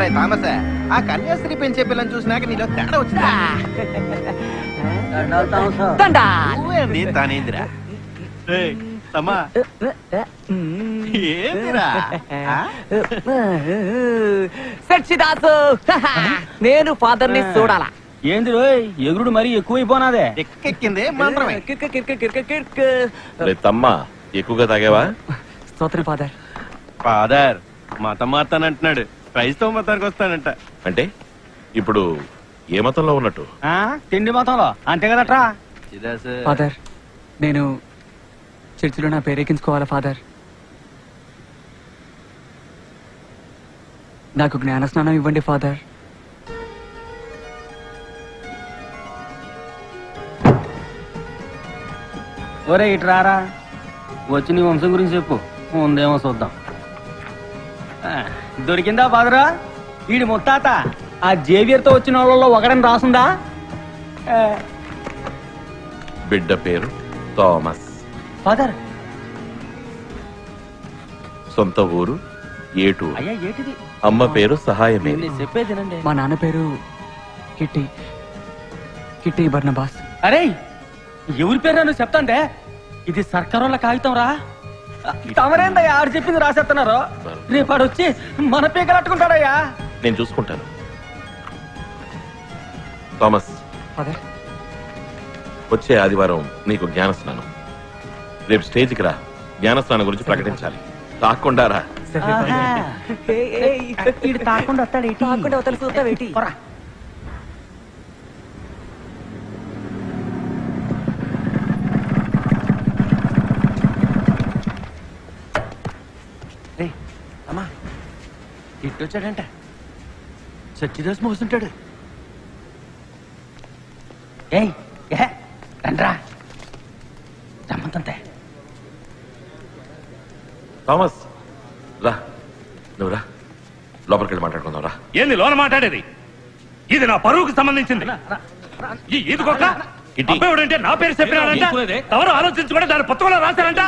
అరే తామస ఆ కన్యాస్త్రీ పెంచే పిల్లని చూసినాక నీలో తేడా వచ్చిందా దండా నువ్వేంది తానేందిరా తమ్మా ఏందిరా ఆ? సచ్చిదాసు నేను ఫాదర్ ని చూడాలా ఏంది రోయ్ ఎగురుడు మరీ ఎక్కువైపోనాదే ఎక్కెక్కింది మంత్రమే కిర్క్ కిర్క్ కిర్క్ కిర్క్ రే తమ్మా ఎక్కువగా తాగావా స్తోత్రం ఫాదర్ ఫాదర్ మతం మాతానంటున్నాడు క్రైస్తవ మతానికి వస్తానంట అంటే ఇప్పుడు ఏ మతంలో ఉన్నట్టు ఆ, తిండి మొత్తంలో అంతే కదట్రా ఫాదర్ నేను చర్చిలో నా పేరెక్కించుకోవాలా ఫాదర్ నాకు జ్ఞాన స్నానం ఇవ్వండి ఫాదర్ ఒరే ఇటు రారా వచ్చి నీ వంశం గురించి చెప్పు ఉందేమో చూద్దాం ఆ, దొరికిందా ఫాదరా వీడి ముత్తాత ఆ జేవియర్ తో వచ్చిన వాళ్ళలో ఒకడని రాసుందా ఆ, బిడ్డ పేరు థామస్ ఫాదర్ సొంత ఊరు ఏటూరు అయ్యా ఏంటిది అమ్మ పేరు సహాయమే నేను చెప్పేదినండి మా నాన్న పేరు కిట్టి కిట్టి బర్నబాస్ అరే ఎవరి పేరు నువ్వు చెప్తాంటే ఇది సర్కారోళ్ళ కాగితం రా తమరేందయ్యా ఆడు చెప్పింది రాసేస్తున్నారు రేపాడు వచ్చి మన పీకలట్టుకుంటాడయ్యా నేను చూసుకుంటాను థామస్ ఫాదర్ వచ్చే ఆదివారం నీకు జ్ఞానస్నానం రేపు స్టేజ్కి రా జ్ఞానస్నానం గురించి ప్రకటించాలి తాకుండా రా వీడు తాకుండా వస్తాడు తాకుండా అవతల చూస్తావేటి? అమ్మా ఇటు వచ్చాడంట సచ్చిదాస్ మోస్తుంటాడు ఏయ్ ఏ రండ్రా రమ్మంతంతే థామస్ రా నువ్వు రా లోపలికి వెళ్ళి మాట్లాడుకుందాం రా ఏంది లోన మాట్లాడేది ఇది నా పరువుకు సంబంధించింది ఈ ఈదుకొక్క ఇటీ. అబ్బాయిడంటే నా పేరు చెప్పినాడంట ఎవరు ఆలోచించుకుంటే దాని పుస్తకంలో రాశారంట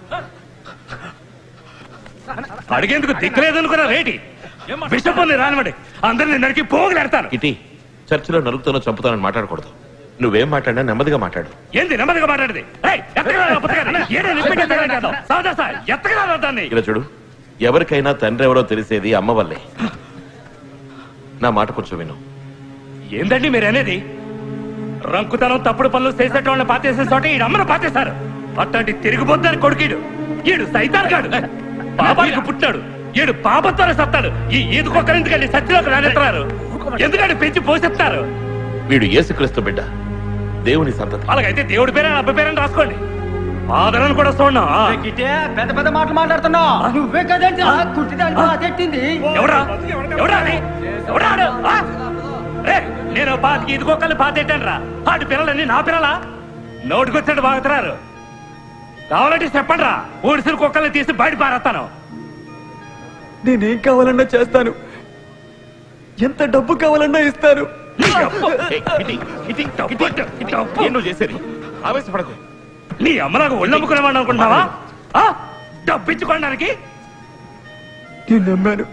అడిగేందుకు దిక్కులేదనుకున్న రేటి బిషప్పుని రానివ్వండి అందరిని నరికి పోగులేడతాను ఇటీ చర్చిలో నరుకుతానో చంపుతానని మాట్లాడకూడదు నువ్వేం మాట్లాడినా నెమ్మదిగా మాట్లాడు ఏంది నెమ్మదిగా మాట్లాడేది ఏయ్, ఎత్తకరా నా పుస్తకాన్ని. ఏడే నిప్పెట్టి ఎత్తకరా సాదా సార్ ఎత్తకరా దాన్ని ఇలా చూడు ఎవరికైనా తండ్రి ఎవరో తెలిసేది అమ్మ వల్లే నా మాట కొంచెం విను ఏందండి మీరు అనేది రంకుతనం తప్పుడు పనులు చేసేటోళ్ళని పాతేసే చోట ఈడు అమ్మను పాతేశారు అట్లాంటి తిరిగిపోద్దని కొడుకీడు ఈడు సైతాన్ గాడు పాపానికి పుట్టాడు ఈడు పాపత్వర సత్తాడు ఈ ఈదుకొక్కరు ఎందుకండి సత్యలోకి రానెత్తారు ఎందుకంటే పెంచి పోషిస్తారు వీడు యేసుక్రీస్తు బిడ్డ దేవుని సంతతి అలాగైతే దేవుడి పేరే అబ్బ పేరని రాసుకోండి ఆదరణ కూడా చూడండి ఆ. పెద్ద పెద్ద మాటలు మాట్లాడుతున్నావు నువ్వే కదండి కుట్టిదానికి అదెట్టింది ఎవడా ఎవడా అది? ఎవడా ఆడు? ఆ? ఏ, నేను పాతికి ఇదిగొక్కలు పాతెట్టాను రా ఆడి పిల్లలన్నీ నా పిల్లలా నోటికొచ్చాడు బాగుతున్నారు కావాలంటే చెప్పండి రా ఊడిసిన కుక్కల్ని తీసి బయట పారేస్తాను నేనేం కావాలన్నా చేస్తాను ఎంత డబ్బు కావాలన్నా ఇస్తాను నీ అబ్బ. ఏయ్, ఇటీ, ఇటీ, డబ్బు, ఇటీ, ఇటీ. డబ్బు. ఏం నువ్వు చేసేది ఆవేశపడకు నీ అమ్మ నాకు ఒళ్ళమ్ముకునేవాడిని అనుకుంటున్నావా ఆ? డబ్బిచ్చుకోవడానికి నేను నమ్మాను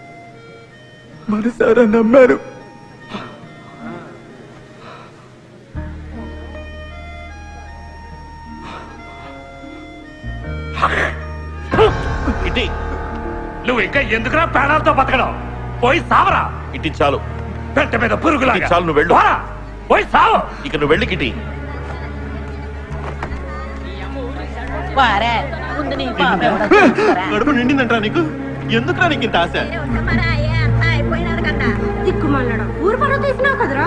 మనసారా నమ్మాను ఇటీ నువ్వు ఇంకా ఎందుకురా ప్రాణాలతో బతకడం పోయి సావరా ఇటీ చాలు పెంట మీద పురుగులా ఇది చాలు, నువ్వు వెళ్ళు. పోయి సావు ఇక నువ్వు వెళ్ళి కిటీ వారే ముందు నీ పాప ఎవడో చూసుకురా. కడుపు నిండిందంటరా నీకు ఎందుకురా నీకు ఇంత ఆశ దిక్కుమల్లడం ఊరు పరువు తీసినావు కదరా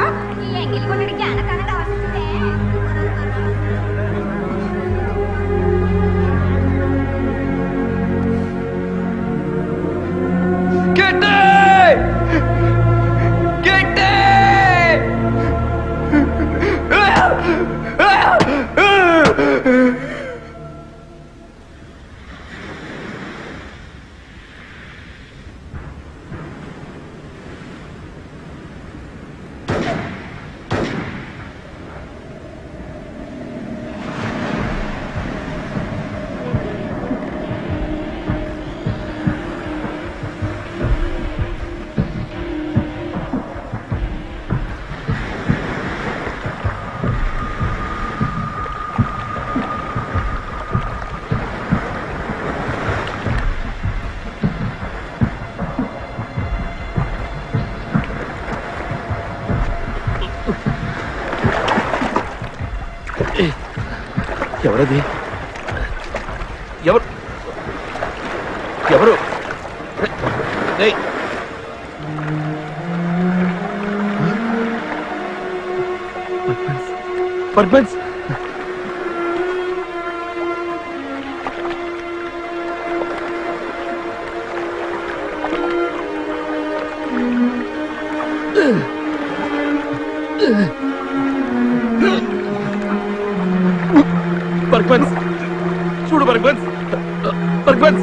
ఎవరది ఎవరు ఎవరు ఏయ్! పర్పన్స్ పర్పన్స్ చూడు పర్పన్స్ పర్పన్స్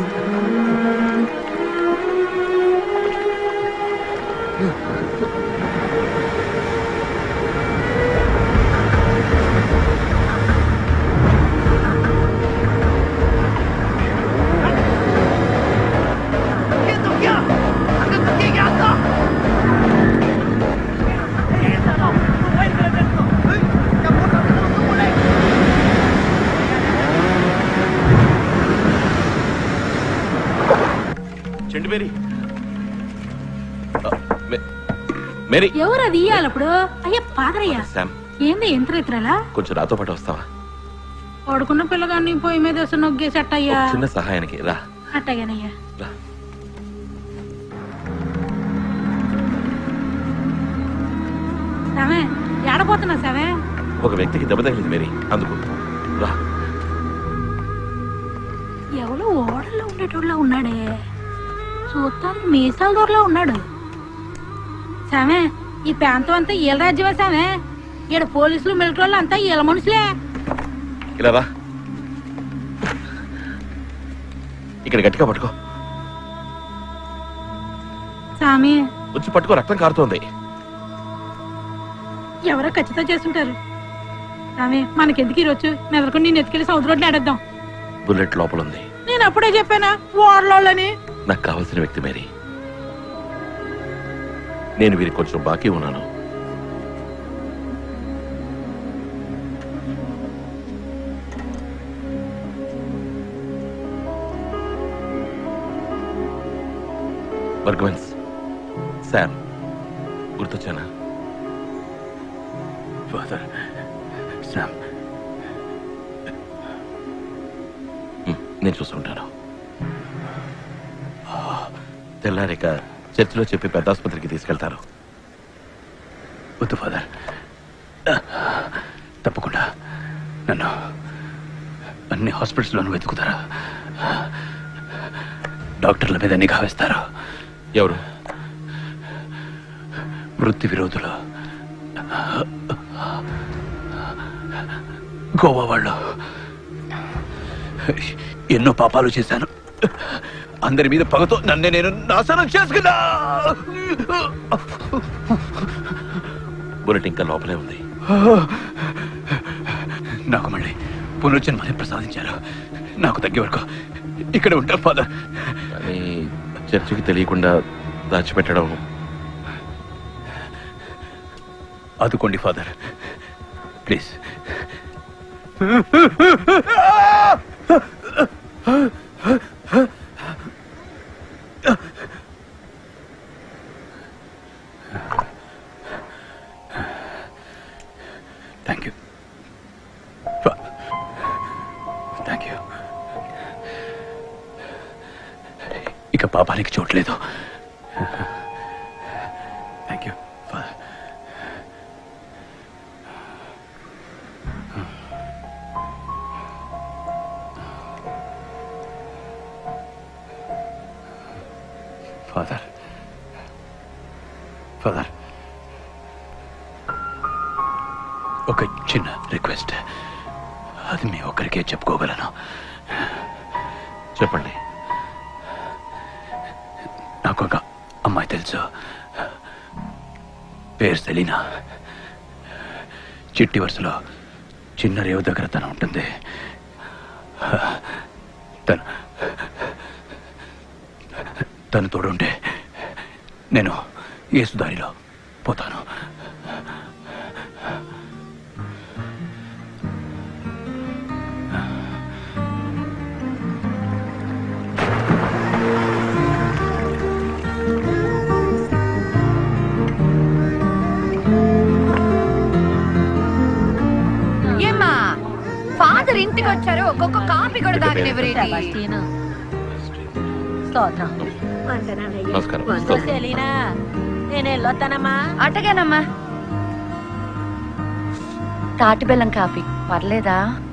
చెండు మేరీ ఆ, మే- మేరీ ఎవరు అది ఇయ్యాలి అప్పుడు అయ్యా పాదరయ్యా శామ్ ఏంది ఎంత ఇతరలా కొంచెం నాతో పాటు వస్తావా పడుకున్న పిల్లగాన్ని పొయ్యి మీద వేసి నొగ్గేసి అట్టయ్యా చిన్న సహాయానికి రా అట్టగానయ్యా రా సమే ఏడపోతున్నా సమే ఒక వ్యక్తికి దెబ్బ తగిలింది మేరీ అందుకు రా ఎవరో ఓడల్లో ఉండేటోళ్ళ ఉన్నాడే చూస్తానికి మీసాల దూరలో ఉన్నాడు సమే ఈ ప్రాంతం అంతా ఈల రాజ్యమే సమే ఈడ పోలీసులు మిలిటరీ వాళ్ళు అంతా ఈల మనుషులే ఇలా రా ఇక్కడ గట్టిగా పట్టుకో సామి వచ్చి పట్టుకో రక్తం కారుతోంది ఎవరో ఖచ్చితంగా చేస్తుంటారు సామి మనకెందుకు ఈరోజు మెదలకుండా నేను ఎత్తుకెళ్ళి సౌద్ రోడ్లు ఆడేద్దాం బుల్లెట్ లోపల ఉంది నేను అప్పుడే చెప్పానా ఓడలోళ్ళని నాకు కావాల్సిన వ్యక్తి మేరీ నేను వీరికి కొంచెం బాకీ ఉన్నాను బర్గవన్స్ శామ్ గుర్తొచ్చానా ఫాదర్ శామ్ హ్మ్, నేను చూసుకుంటాను తెల్లారిక చర్చిలో చెప్పి పెద్ద ఆసుపత్రికి తీసుకెళ్తారు వద్దు ఫాదర్ తప్పకుండా నన్ను అన్ని హాస్పిటల్స్లోనూ వెతుకుతారా డాక్టర్ల మీద నిఘా వేస్తారా ఎవరు వృత్తి విరోధులు గోవా వాళ్ళు ఎన్నో పాపాలు చేశాను అందరి మీద పగతో నన్ను నేను నాశనం చేసుకున్నా బుల్లెట్ ఇంకా లోపలే ఉంది నాకు మళ్ళీ పునర్జన్మని ప్రసాదించారు నాకు తగ్గే వరకు ఇక్కడ ఉంటా ఫాదర్ కానీ చర్చికి తెలియకుండా దాచిపెట్టడం ఆదుకోండి father please thank you thank you ఇక పాపానికి చోట్లేదు thank you father father father ఒక చిన్న రిక్వెస్ట్ అది మీ ఒక్కరికే చెప్పుకోగలను చెప్పండి నాకు ఒక అమ్మాయి తెలుసు పేరు సెలీనా చిట్టి వరుసలో చిన్న రేవు దగ్గర తను ఉంటుంది తను తను తోడుంటే నేను ఏసుదారిలో పోతాను ఏమ్మా ఫాదర్ ఇంటికి వచ్చారు ఒక్కొక్క కాపీ కూడా తాగనివ్వరేంటి సెబాస్టియన్ స్తోత్రం నమస్కారం ఓ సెలీనా నేను వెళ్ళొస్తానమ్మా అటగానమ్మా తాటి బెల్లం కాపీ పర్లేదా